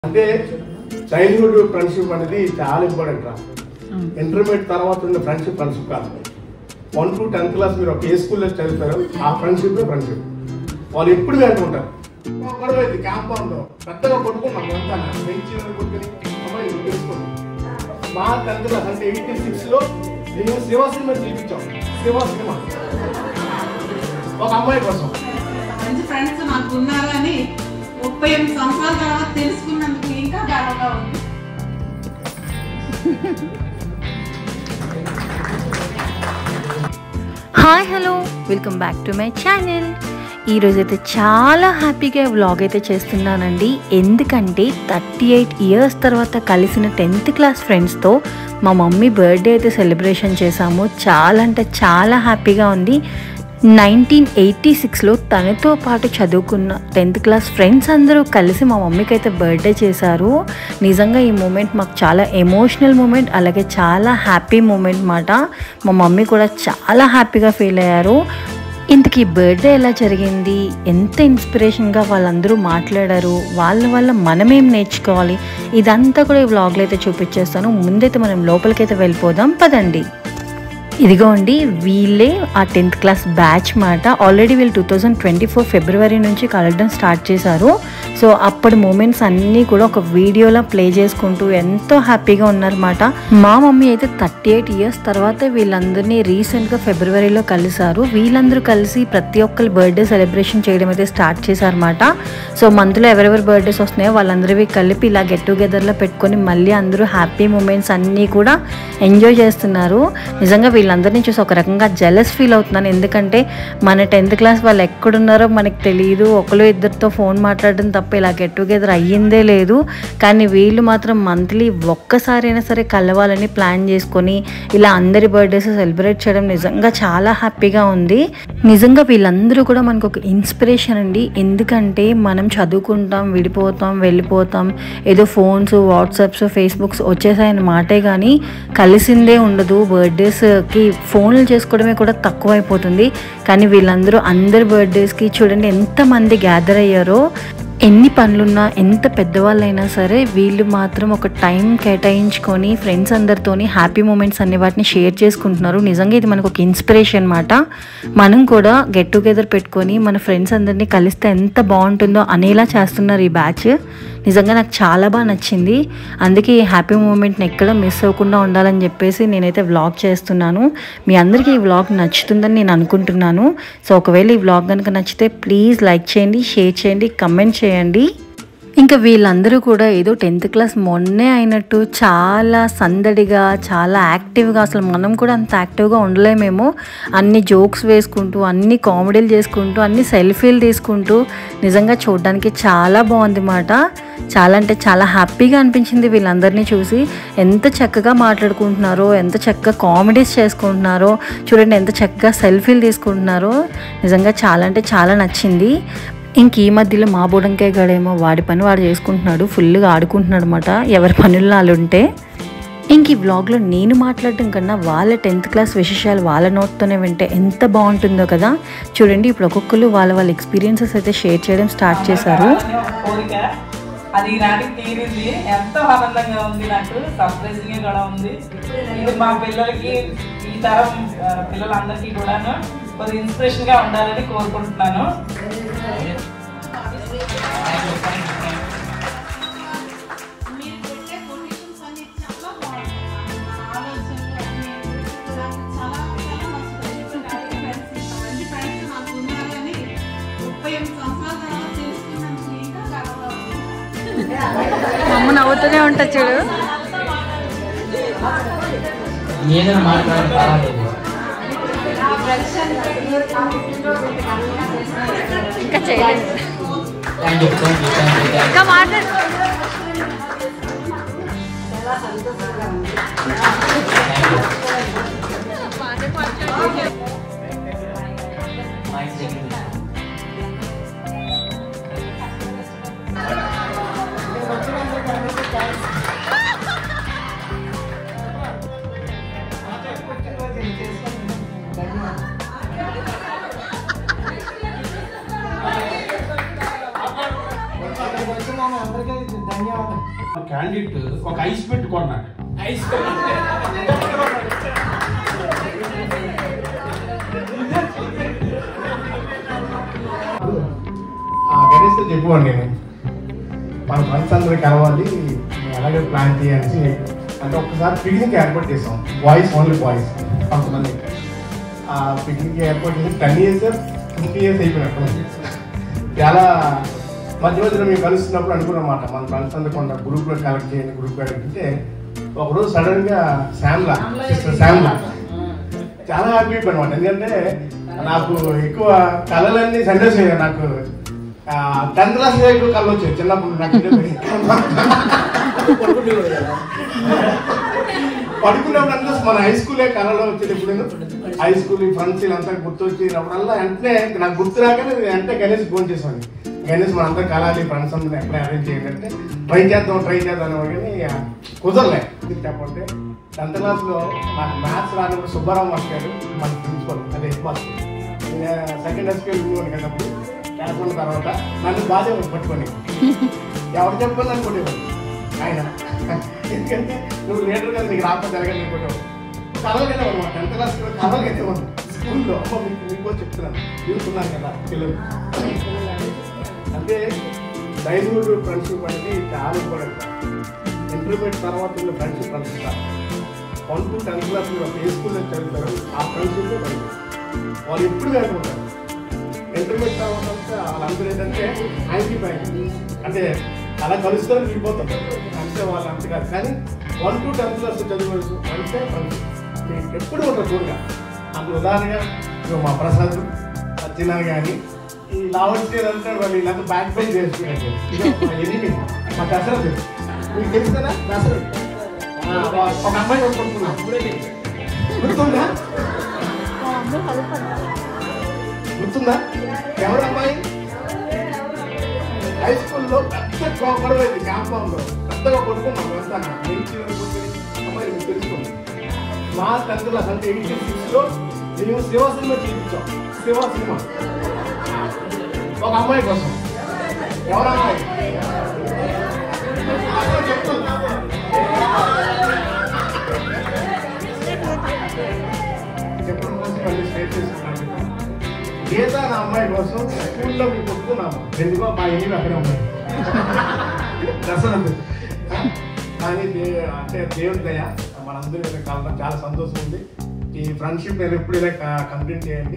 అంటే childhood friendship అనేది చాలా ఇంపార్టెంట్ రా ఇంటర్మీడియట్ తర్వాత ఉన్న ఫ్రెండ్షిప్ ఫ్రెండ్షిప్ కాదు వన్ టు టెన్త్ క్లాస్ మీరు ఒక ఏ స్కూల్లో చదువుతారో ఆ ఫ్రెండ్షిప్ ఫ్రెండ్షిప్ వాళ్ళు ఎప్పుడు వెంట ఉంటారు ఒక గొడవ అయింది కాంపౌండ్ పెద్దగా కొట్టుకున్నాం అంతా బెంచ్ మీద కొట్టుకుని అమ్మాయి నువ్వు తెలుసుకోండి మా టెన్త్ క్లాస్ అంటే ఎయిటీ సిక్స్ లో మేము శివ సినిమా చూపించాం శివ సినిమా ఒక అమ్మాయి కోసం మంచి ఫ్రెండ్స్ నాకు ఉన్నారు అని ముప్పై ఎనిమిది సంవత్సరాల తర్వాత తెలుసుకున్నందుకు ఇంకా గర్వంగా ఉంది hi hello welcome back to my channel ఈరోజైతే చాలా హ్యాపీగా వ్లాగ్ అయితే చేస్తున్నానండి ఎందుకంటే థర్టీ ఎయిట్ ఇయర్స్ తర్వాత కలిసిన టెన్త్ క్లాస్ ఫ్రెండ్స్తో మా మమ్మీ బర్త్డే అయితే సెలబ్రేషన్ చేశాము చాలా అంటే చాలా హ్యాపీగా ఉంది నైన్టీన్ ఎయిటీ సిక్స్లో తనతో పాటు చదువుకున్న టెన్త్ క్లాస్ ఫ్రెండ్స్ అందరూ కలిసి మా మమ్మీకి అయితే బర్త్డే చేశారు నిజంగా ఈ మూమెంట్ మాకు చాలా ఎమోషనల్ మూమెంట్ అలాగే చాలా హ్యాపీ మూమెంట్ మాట మా మమ్మీ కూడా చాలా హ్యాపీగా ఫీల్ అయ్యారు ఇంతకీ బర్త్డే ఎలా జరిగింది ఎంత ఇన్స్పిరేషన్గా వాళ్ళందరూ మాట్లాడారు వాళ్ళ వల్ల మనమేం నేర్చుకోవాలి ఇదంతా కూడా ఈ వ్లాగ్లో అయితే చూపించేస్తాను ముందైతే మనం లోపలికైతే వెళ్ళిపోదాం పదండి ఇదిగో అండి వీళ్ళే ఆ టెన్త్ క్లాస్ బ్యాచ్ మాట ఆల్రెడీ వీళ్ళు two thousand twenty four February నుంచి కలవడం స్టార్ట్ చేశారు సో అప్పటి మూమెంట్స్ అన్నీ కూడా ఒక వీడియోలో ప్లే చేసుకుంటూ ఎంతో హ్యాపీగా ఉన్నారన్నమాట మా మమ్మీ అయితే థర్టీ ఎయిట్ ఇయర్స్ తర్వాత వీళ్ళందరినీ రీసెంట్గా ఫిబ్రవరిలో కలిశారు వీళ్ళందరూ కలిసి ప్రతి ఒక్కరి బర్త్డే సెలబ్రేషన్ చేయడం అయితే స్టార్ట్ చేశారన్నమాట సో మంత్లో ఎవరెవరి బర్త్డేస్ వస్తున్నాయో వాళ్ళందరివి కలిపి ఇలా గెట్ టుగెదర్లో పెట్టుకొని మళ్ళీ అందరూ హ్యాపీ మూమెంట్స్ అన్నీ కూడా ఎంజాయ్ చేస్తున్నారు నిజంగా వీళ్ళందరినీ చూసి ఒక రకంగా జెలస్ ఫీల్ అవుతున్నాను ఎందుకంటే మన టెన్త్ క్లాస్ వాళ్ళు ఎక్కడున్నారో మనకు తెలియదు ఒకరు ఇద్దరితో ఫోన్ మాట్లాడడం తప్ప ఇలా గెట్ టుగెదర్ అయ్యిందే లేదు కానీ వీళ్ళు మాత్రం మంత్లీ ఒక్కసారైనా సరే కలవాలని ప్లాన్ చేసుకొని ఇలా అందరి బర్త్డేస్ సెలబ్రేట్ చేయడం నిజంగా చాలా హ్యాపీగా ఉంది నిజంగా వీళ్ళందరూ కూడా మనకు ఒక ఇన్స్పిరేషన్ అండి ఎందుకంటే మనం చదువుకుంటాం విడిపోతాం వెళ్ళిపోతాం ఏదో ఫోన్స్ వాట్సాప్స్ ఫేస్బుక్స్ వచ్చేసాయన్న మాటే కానీ కలిసిందే ఉండదు బర్త్డేస్కి ఫోన్లు చేసుకోవడమే కూడా తక్కువైపోతుంది కానీ వీళ్ళందరూ అందరి బర్త్డేస్కి చూడండి ఎంతమంది గ్యాదర్ అయ్యారో ఎన్ని పనులున్నా ఎంత పెద్దవాళ్ళైనా సరే వీళ్ళు మాత్రం ఒక టైం కేటాయించుకొని ఫ్రెండ్స్ అందరితోని హ్యాపీ మూమెంట్స్ అనే వాటిని షేర్ చేసుకుంటున్నారు నిజంగా ఇది మనకు ఒక ఇన్స్పిరేషన్ అనమాట మనం కూడా గెట్ టుగెదర్ పెట్టుకొని మన ఫ్రెండ్స్ అందరినీ కలిస్తే ఎంత బాగుంటుందో అనేలా చేస్తున్నారు ఈ బ్యాచ్ నిజంగా నాకు చాలా బాగా నచ్చింది అందుకే ఈ హ్యాపీ మూమెంట్ని ఎక్కడ మిస్ అవ్వకుండా ఉండాలని చెప్పేసి నేనైతే వ్లాగ్ చేస్తున్నాను మీ అందరికీ ఈ వ్లాగ్ నచ్చుతుందని నేను అనుకుంటున్నాను సో ఒకవేళ ఈ వ్లాగ్ కనుక నచ్చితే ప్లీజ్ లైక్ చేయండి షేర్ చేయండి కమెంట్ చేయండి ఇంకా వీళ్ళందరూ కూడా ఏదో టెన్త్ క్లాస్ మొన్నే అయినట్టు చాలా సందడిగా చాలా యాక్టివ్గా అసలు మనం కూడా అంత యాక్టివ్గా ఉండలేమేమో అన్ని జోక్స్ వేసుకుంటూ అన్ని కామెడీలు చేసుకుంటూ అన్ని సెల్ఫీలు తీసుకుంటూ నిజంగా చూడడానికి చాలా బాగుంది మాట చాలా అంటే చాలా హ్యాపీగా అనిపించింది వీళ్ళందరినీ చూసి ఎంత చక్కగా మాట్లాడుకుంటున్నారో ఎంత చక్కగా కామెడీస్ చేసుకుంటున్నారో చూడండి ఎంత చక్కగా సెల్ఫీలు తీసుకుంటున్నారో నిజంగా చాలా అంటే చాలా నచ్చింది ఇంక ఈ మధ్యలో మా బుడంకాయ గడేమో వాడి పని వాడు చేసుకుంటున్నాడు ఫుల్గా ఆడుకుంటున్నాడు అనమాట ఎవరి పనుల్లో వాళ్ళు ఉంటే ఇంక ఈ బ్లాగ్లో నేను మాట్లాడడం కన్నా వాళ్ళ టెన్త్ క్లాస్ విశేషాలు వాళ్ళ నోట్తోనే వింటే ఎంత బాగుంటుందో కదా చూడండి ఇప్పుడు ఒక్కొక్కరు వాళ్ళ వాళ్ళ ఎక్స్పీరియన్సెస్ అయితే షేర్ చేయడం స్టార్ట్ చేశారు అని ఒక కోరిక అది ఈనాటికి తీరింది ఎంతో ఆనందంగా ఉంది నాకు సర్ప్రైజింగ్ కూడా ఉంది ఇది మా పిల్లలకి ఈ తరం ఆ, పిల్లలందరికీ కూడాను కొద్ది ఇన్స్పిరేషన్ గా ఉండాలని కోరుకుంటున్నాను మీరు పెట్టే కొటేషన్స్ అన్ని చాలా బాగుంటాయి మన ఆలోచనలు అన్ని కూడా చాలా చాలా నచ్చుతాయి మంచి ఫ్రెండ్స్ నాకు ఉన్నారు అని ముప్పై ఎనిమిది సంవత్సరాల తర్వాత తెలుసుకున్నందుకు ఇంకా గర్వంగా ఉంది అమ్మ నవ్వుతూనే ఉంటా చూడు ఏదైనా మాట్లాడే పర్వాలేదు ఇంకా చేయలేదు thank you thank you thank you thank ఇంకా మాట్లాడు మైండ్ సెకండ్ వచ్చి మనం అందరికీ క్యాండిడేట్ ఒక ఐస్ పెట్టుకున్నాడు ఐస్ ఆ గణేష్ తో చెప్పేవాడు నేను మన ఫ్రెండ్స్ అందరూ కలవాలి అలాగే ప్లాన్ చేయాల్సి అంటే ఒక్కసారి పిక్నిక్ ఏర్పాటు చేసాం బాయ్స్ ఓన్లీ బాయ్స్ కొంతమంది ఆ పిక్నిక్ ఏర్పాటు చేసి టెన్ ఇయర్స్ ఫిఫ్టీ ఇయర్స్ అయిపోయినట్టు చాలా మధ్య మధ్యలో మేము కలుస్తున్నప్పుడు అనుకున్నమాట మన ఫ్రెండ్స్ అందరూ కొంత గ్రూప్లో కలెక్ట్ చేయండి గ్రూప్ కలెక్ట్ అంటే ఒకరోజు సడన్ గా శామ్లా సిస్టర్ శామ్లా చాలా హ్యాపీ అనమాట ఎందుకంటే నాకు ఎక్కువ కళలన్నీ సండేస్ నాకు టెన్త్ క్లాస్ ఎక్కువ కళ్ళు వచ్చాయి చిన్నప్పుడు నాకు పడుకున్నప్పుడు అంతా మన హై స్కూలే కళలో వచ్చేది ఎప్పుడు హై స్కూల్ ఫ్రెండ్స్ వీళ్ళంతా గుర్తు వచ్చినప్పుడల్లా వెంటనే నాకు గుర్తు రాకనే నేను వెంటనే గణేష్ ఫోన్ చేశాను గణేష్ మనంతా కలాలి ఫ్రెండ్స్ అందరూ ఎక్కడ అరేంజ్ చేయండి అంటే ట్రై చేద్దాం ట్రై చేద్దాం అనేవాడు కానీ ఆ, కుదరలే ఇది చెప్పంటే టెన్త్ క్లాస్ లో నాకు మ్యాథ్స్ రానప్పుడు సుబ్బారావు మాస్టర్ గారు మన ప్రిన్సిపల్ అదే హెడ్ మాస్టర్ సెకండ్ ఎస్కేల్ వెళ్ళినప్పుడు క్లాస్ ఉన్న తర్వాత నన్ను బాధే పట్టుకొని ఎవరు చెప్పని నన్ను కొట్టేవాడు ఆయన ఎందుకంటే నువ్వు లీడర్ కదా నీకు రాకపోతే ఎలాగని కొట్టావు కథలు కట్టేవాడు టెన్త్ క్లాస్ కథలు కట్టేవాడు స్కూల్లో అమ్మ మీకు మీకు చెప్తున్నాను చూస్తున్నాను కదా పిల్లలు అంటే చైల్డ్హుడ్ ఫ్రెండ్షిప్ అనేది చాలా ఇంపార్టెంట్ ఇంటర్మీడియట్ తర్వాత ఉన్న friendship friendship one to tenth class మీరు ఒక ఏ స్కూల్లో చదువుతారు ఆ ఫ్రెండ్షిప్ ఫ్రెండ్షిప్ వాళ్ళు ఎప్పుడు కట్టుకుంటారు ఇంటర్మీడియట్ తర్వాత అంతా వాళ్ళందరూ ఏంటంటే యాంటీ బ్యాంక్ అంటే అలా కలుస్తారు విడిపోతారు అంతే వాళ్ళు అంతే కాదు కానీ వన్ టు టెన్త్ క్లాస్ చదువుకోవచ్చు అంటే ఫ్రెండ్షిప్ మీకు ఎప్పుడు ఉంటారు చూడగా అందులో ఉదాహరణగా ఇదిగో మా ప్రసాద్ సత్యనా కానీ ఈ లావణ్య అంటే వాళ్ళు ఇలాంటి బ్యాక్ పెయిన్ చేసుకున్నట్టు మా ఎనిమి మా దసరథ్ మీకు తెలుసు కదా దసరథ్ ఆ, వా- ఒక అమ్మాయి కొనుక్కున్నాం గుర్తుందా గుర్తుందా ఎవరు అమ్మాయి హై స్కూల్లో పెద్ద గొడవ అయింది కాంపౌండ్ లో పెద్దగా కొడుకున్నాం వెళ్తాను అమ్మాయి మీకు తెలుస్తుంది మా టెన్త్ క్లాస్ అంటే ఎయిటీన్ సిక్స్ లో మేము శివ సినిమా చూపించాం శివ సినిమా ఒక అమ్మాయి కోసం ఎవరు అమ్మాయి అక్కడ చెప్తున్నా. చెప్పడం కోసం మళ్ళీ స్టేట్ చేసుకున్నాను గీత నా అమ్మాయి కోసం స్కూల్లో మేము కొట్టుకున్నాము ఎందుకో మా ఇల్లు అక్కడే ఉన్నాయి దసరా కానీ దే- అంటే దేవుడి దయ మనందరూ ఇలా కలవడం చాలా సంతోషం ఉంది ఈ ఫ్రెండ్షిప్ నేను ఎప్పుడు ఇలా కంప్లీట్ చేయండి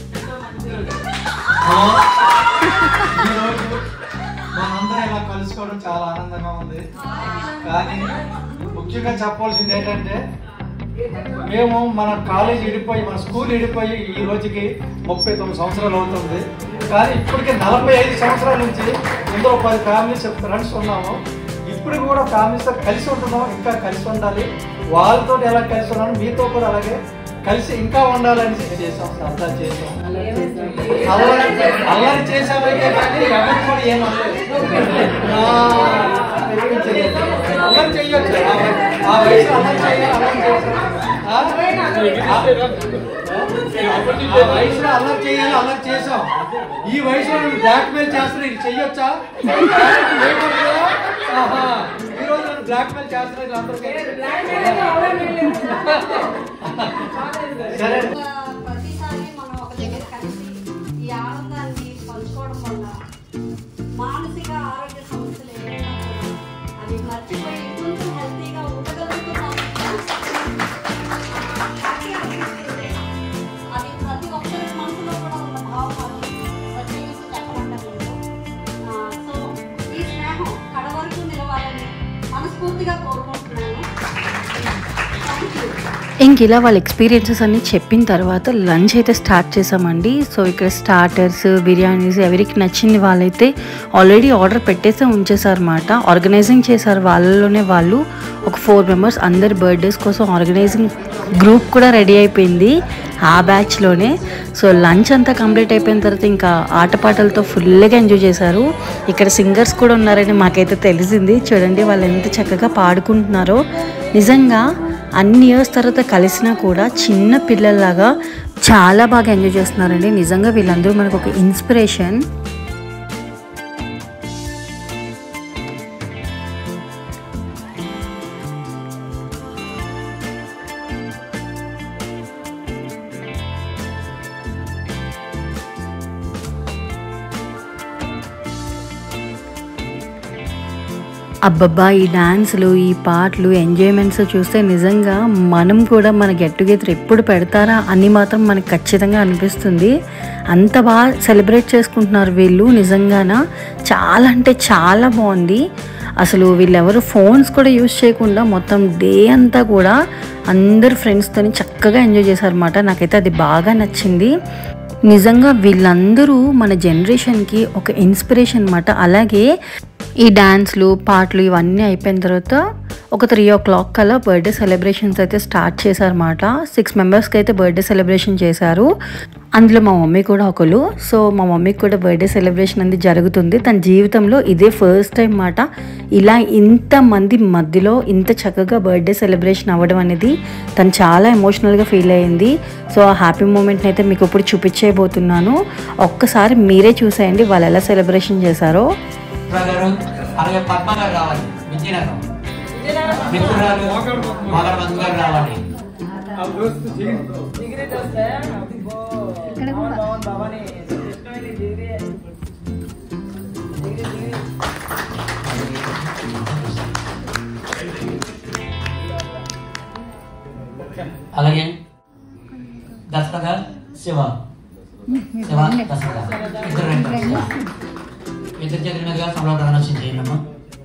ఈరోజు మనందరం ఇలా కలుసుకోవడం చాలా ఆనందంగా ఉంది కానీ ముఖ్యంగా చెప్పాల్సింది ఏంటంటే మేము మన కాలేజ్ విడిపోయి మన స్కూల్ విడిపోయి ఈ రోజుకి ముప్పై తొమ్మిది సంవత్సరాలు అవుతుంది కానీ ఇప్పటికే నలభై ఐదు సంవత్సరాల నుంచి ఇందులో పది ఫ్యామిలీస్ ఫ్రెండ్స్ ఉన్నాము ఇప్పుడు కూడా ఫ్యామిలీస్తో కలిసి ఉంటున్నాం ఇంకా కలిసి ఉండాలి వాళ్ళతో ఎలా కలిసి ఉన్నాను మీతో కూడా అలాగే కలిసి ఇంకా ఉండాలని చేసాం సరదా చేసాం అల్లరి అల్లరి చేసామైతే కానీ ఎవరు కూడా ఏం అనలేదు. ఆ, అల్లరి చెయ్యొచ్చు ఆ వయ- ఆ వయసులో అల్లరి చేయాలి అల్లరి చేసాం ఆ? ఆ వయసులో అల్లరి చేయాలి అల్లరి చేసాం ఈ వయసులో నువ్వు బ్లాక్ మెయిల్ చేస్తున్నా ఇది చెయ్యొచ్చా ఏమంటారా? ఆహా. ఈ రోజు నన్ను బ్లాక్ మెయిల్ చేస్తున్నా వీళ్ళందరికీ సరే ప్రతిసారి మనం ఒక దగ్గర కలిసి ఈ ఆనందాన్ని పంచుకోవడం వల్ల మానసిక ఆరోగ్య సమస్యలు ఏమైనా కూడా అవి మర్చిపోయి కొంచెం హెల్తీగా ఉండగలుగుతున్నాం హ్యాపీ అనిపిస్తుంది అది ప్రతి ఒక్కరి మనసులో కూడా ఉన్న భావాలు ప్రత్యేకించి చెప్పమంటలేదు సో ఈ స్నేహం కడ వరకు నిలవాలని మనస్ఫూర్తిగా కోరుకుంటున్నాను థ్యాంక్ యూ ఇంక ఇలా వాళ్ళ ఎక్స్పీరియన్సెస్ అన్ని చెప్పిన తర్వాత లంచ్ అయితే స్టార్ట్ చేసామండి సో ఇక్కడ స్టార్టర్స్ బిర్యానీస్ ఎవరికి నచ్చింది వాళ్ళైతే ఆల్రెడీ ఆర్డర్ పెట్టేసే ఉంచేసారన్నమాట ఆర్గనైజింగ్ చేశారు వాళ్ళలోనే వాళ్ళు ఒక ఫోర్ మెంబర్స్ అందరి బర్త్డేస్ కోసం ఆర్గనైజింగ్ గ్రూప్ కూడా రెడీ అయిపోయింది ఆ బ్యాచ్లోనే సో లంచ్ అంతా కంప్లీట్ అయిపోయిన తర్వాత ఇంకా ఆటపాటలతో ఫుల్గా ఎంజాయ్ చేశారు ఇక్కడ సింగర్స్ కూడా ఉన్నారని మాకైతే తెలిసింది చూడండి వాళ్ళు ఎంత చక్కగా పాడుకుంటున్నారో నిజంగా అన్ని ఇయర్స్ తర్వాత కలిసినా కూడా చిన్న పిల్లల్లాగా చాలా బాగా ఎంజాయ్ చేస్తున్నారండి నిజంగా వీళ్ళందరూ మనకు ఒక ఇన్స్పిరేషన్ అబ్బబ్బా ఈ డాన్సులు ఈ పాటలు ఎంజాయ్మెంట్స్ చూస్తే నిజంగా మనం కూడా మన గెట్ టుగెదర్ ఎప్పుడు పెడతారా అని మాత్రం మనకి ఖచ్చితంగా అనిపిస్తుంది అంత బాగా సెలబ్రేట్ చేసుకుంటున్నారు వీళ్ళు నిజంగాన చాలా అంటే చాలా బాగుంది అసలు వీళ్ళెవరు ఫోన్స్ కూడా యూజ్ చేయకుండా మొత్తం డే అంతా కూడా అందరు ఫ్రెండ్స్తోని చక్కగా ఎంజాయ్ చేశారన్నమాట నాకైతే అది బాగా నచ్చింది నిజంగా వీళ్ళందరూ మన జనరేషన్కి ఒక ఇన్స్పిరేషన్ అనమాట అలాగే ఈ డ్యాన్స్లు పాటలు ఇవన్నీ అయిపోయిన తర్వాత ఒక త్రీ ఓ క్లాక్ కల్లా బర్త్డే సెలబ్రేషన్స్ అయితే స్టార్ట్ చేశారన్నమాట సిక్స్ మెంబర్స్కి అయితే బర్త్డే సెలబ్రేషన్ చేశారు అందులో మా మమ్మీ కూడా ఒకరు సో మా మమ్మీకి కూడా బర్త్డే సెలబ్రేషన్ అనేది జరుగుతుంది తన జీవితంలో ఇదే ఫస్ట్ టైం మాట ఇలా ఇంతమంది మధ్యలో ఇంత చక్కగా బర్త్డే సెలబ్రేషన్ అవ్వడం అనేది తను చాలా ఎమోషనల్గా ఫీల్ అయ్యింది సో ఆ హ్యాపీ మూమెంట్ని అయితే మీకు ఇప్పుడు చూపించేయబోతున్నాను ఒక్కసారి మీరే చూసేయండి వాళ్ళు ఎలా సెలబ్రేషన్ చేశారో గారు అలాగే పద్మ గారు రావాలి విజయనగరం మిత్రురాలు మగరవంత్ గారు రావాలి అలాగే దశరథ శివ శివ దశరథ ఇద్దరు రండి శివ. ఇద్దరు చేతుల మీదుగా సమలో ప్రదర్శన చేయండమ్మా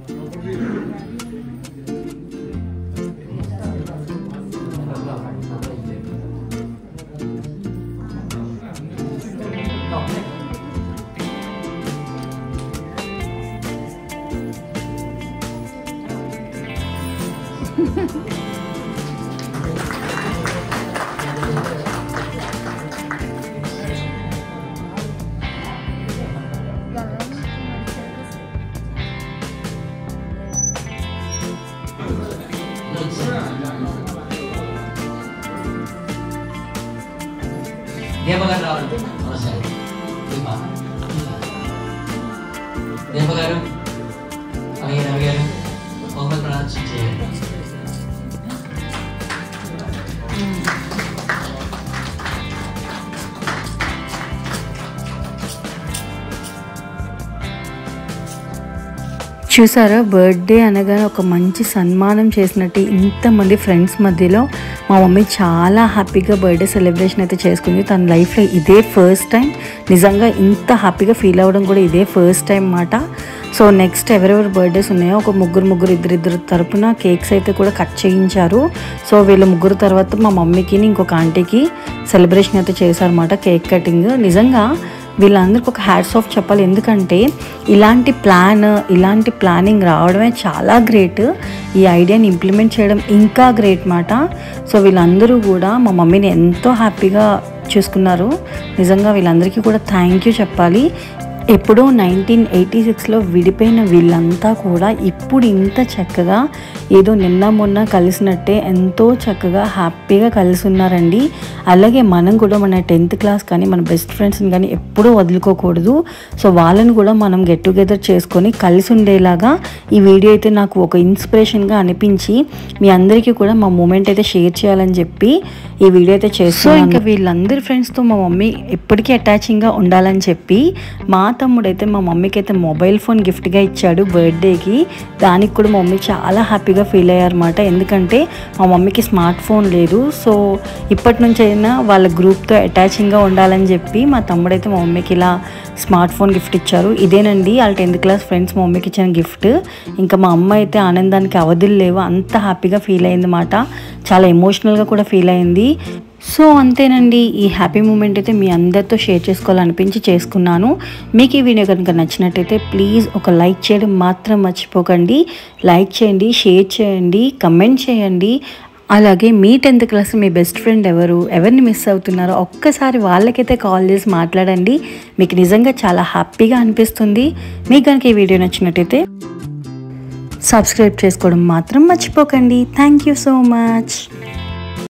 దేవ గారు రావాలి నమస్తే దీప దేవ గారు అలాగే రవి గారు బహుమతి ప్రదర్శన చేయండి చూసారా బర్త్డే అనగా ఒక మంచి సన్మానం చేసినట్టు ఇంతమంది ఫ్రెండ్స్ మధ్యలో మా మమ్మీ చాలా హ్యాపీగా బర్త్డే సెలబ్రేషన్ అయితే చేసుకుంది తన లైఫ్లో ఇదే ఫస్ట్ టైం నిజంగా ఇంత హ్యాపీగా ఫీల్ అవ్వడం కూడా ఇదే ఫస్ట్ టైం మాట సో నెక్స్ట్ ఎవరెవరు బర్త్డేస్ ఉన్నాయో ఒక ముగ్గురు ముగ్గురు ఇద్దరిద్దరు తరపున కేక్స్ అయితే కూడా కట్ చేయించారు సో వీళ్ళ ముగ్గురు తర్వాత మా మమ్మీకి ఇంకొక ఆంటీకి సెలబ్రేషన్ అయితే చేశారన్నమాట కేక్ కటింగ్ నిజంగా వీళ్ళందరికీ ఒక హ్యాట్స్ ఆఫ్ చెప్పాలి ఎందుకంటే ఇలాంటి ప్లాన్ ఇలాంటి ప్లానింగ్ రావడమే చాలా గ్రేట్ ఈ ఐడియాని ఇంప్లిమెంట్ చేయడం ఇంకా గ్రేట్ మాట సో వీళ్ళందరూ కూడా మా మమ్మీని ఎంతో హ్యాపీగా చూసుకున్నారు నిజంగా వీళ్ళందరికీ కూడా థ్యాంక్ యూ చెప్పాలి ఎప్పుడో నైన్టీన్ ఎయిటీ సిక్స్లో విడిపోయిన వీళ్ళంతా కూడా ఇప్పుడు ఇంత చక్కగా ఏదో నిన్న మొన్న కలిసినట్టే ఎంతో చక్కగా హ్యాపీగా కలిసి ఉన్నారండి అలాగే మనం కూడా మన టెన్త్ క్లాస్ కానీ మన బెస్ట్ ఫ్రెండ్స్ని కానీ ఎప్పుడూ వదులుకోకూడదు సో వాళ్ళని కూడా మనం గెట్ టుగెదర్ చేసుకొని కలిసి ఉండేలాగా ఈ వీడియో అయితే నాకు ఒక ఇన్స్పిరేషన్గా అనిపించి మీ అందరికీ కూడా మా మూమెంట్ అయితే షేర్ చేయాలని చెప్పి ఈ వీడియో అయితే చేస్తాను ఇంకా వీళ్ళందరి ఫ్రెండ్స్తో మా మమ్మీ ఎప్పటికీ అటాచింగ్గా ఉండాలని చెప్పి మా తమ్ముడైతే మా మమ్మీకి అయితే మొబైల్ ఫోన్ గిఫ్ట్గా ఇచ్చాడు బర్త్డేకి దానికి కూడా మా మమ్మీ చాలా హ్యాపీగా ఫీల్ అయ్యారన్నమాట ఎందుకంటే మా మమ్మీకి స్మార్ట్ ఫోన్ లేదు సో ఇప్పటి నుంచి అయినా వాళ్ళ గ్రూప్తో అటాచింగ్గా ఉండాలని చెప్పి మా తమ్ముడైతే మా మమ్మీకి ఇలా స్మార్ట్ ఫోన్ గిఫ్ట్ ఇచ్చారు ఇదేనండి వాళ్ళ టెన్త్ క్లాస్ ఫ్రెండ్స్ మా మమ్మీకి ఇచ్చిన గిఫ్ట్ ఇంకా మా అమ్మ అయితే ఆనందానికి అవధులు లేవు అంత హ్యాపీగా ఫీల్ అయింది మాట చాలా ఎమోషనల్గా కూడా ఫీల్ అయింది సో అంతేనండి ఈ హ్యాపీ మూమెంట్ అయితే మీ అందరితో షేర్ చేసుకోవాలనిపించి చేసుకున్నాను మీకు ఈ వీడియో కనుక నచ్చినట్టయితే ప్లీజ్ ఒక లైక్ చేయడం మాత్రం మర్చిపోకండి లైక్ చేయండి షేర్ చేయండి కమెంట్ చేయండి అలాగే మీ టెన్త్ క్లాస్ మీ బెస్ట్ ఫ్రెండ్ ఎవరు ఎవరిని మిస్ అవుతున్నారో ఒక్కసారి వాళ్ళకైతే కాల్ చేసి మాట్లాడండి మీకు నిజంగా చాలా హ్యాపీగా అనిపిస్తుంది మీకు కనుక ఈ వీడియో నచ్చినట్టయితే సబ్స్క్రైబ్ చేసుకోవడం మాత్రం మర్చిపోకండి థ్యాంక్ యూ సో మచ్